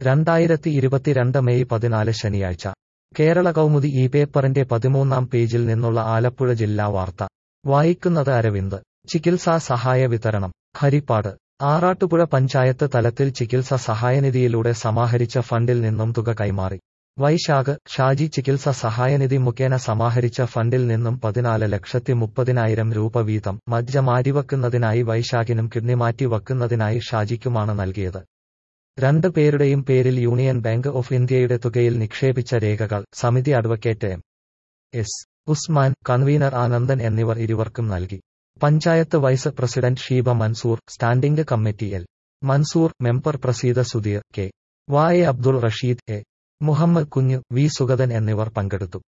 രണ്ടായിരത്തി ഇരുപത്തിരണ്ട് മെയ് പതിനാല് ശനിയാഴ്ച കേരള കൗമുദി ഈ പേപ്പറിന്റെ പതിമൂന്നാം പേജിൽ നിന്നുള്ള ആലപ്പുഴ ജില്ലാ വാർത്ത വായിക്കുന്നത് അരവിന്ദ് ചികിത്സാ സഹായ വിതരണം ഹരിപ്പാട് ആറാട്ടുപുഴ പഞ്ചായത്ത് തലത്തിൽ ചികിത്സ സഹായനിധിയിലൂടെ സമാഹരിച്ച ഫണ്ടിൽ നിന്നും തുക കൈമാറി വൈശാഖ് ഷാജി ചികിത്സ സഹായനിധി മുഖേന സമാഹരിച്ച ഫണ്ടിൽ നിന്നും പതിനാല് ലക്ഷത്തി മുപ്പതിനായിരം രൂപ വീതം മജ്ജ മാറ്റിവെക്കുന്നതിനായി വൈശാഖിനും കിഡ്നി മാറ്റിവെക്കുന്നതിനായി ഷാജിക്കുമാണ് നൽകിയത് രണ്ട് പേരുടെയും പേരിൽ യൂണിയൻ ബാങ്ക് ഓഫ് ഇന്ത്യയുടെ തുകയിൽ നിക്ഷേപിച്ച രേഖകൾ സമിതി advocate M S Usman convener Anandan എന്നിവർ ഇരുവർക്കും നൽകി panchayat vice president Sheeba Mansoor standing committee L Mansoor member Praseeda Sudheer K വായ അബ്ദുൾ റഷീദ് എ മുഹമ്മദ് കുഞ്ഞു വി സുഗതൻ എന്നിവർ പങ്കെടുത്തു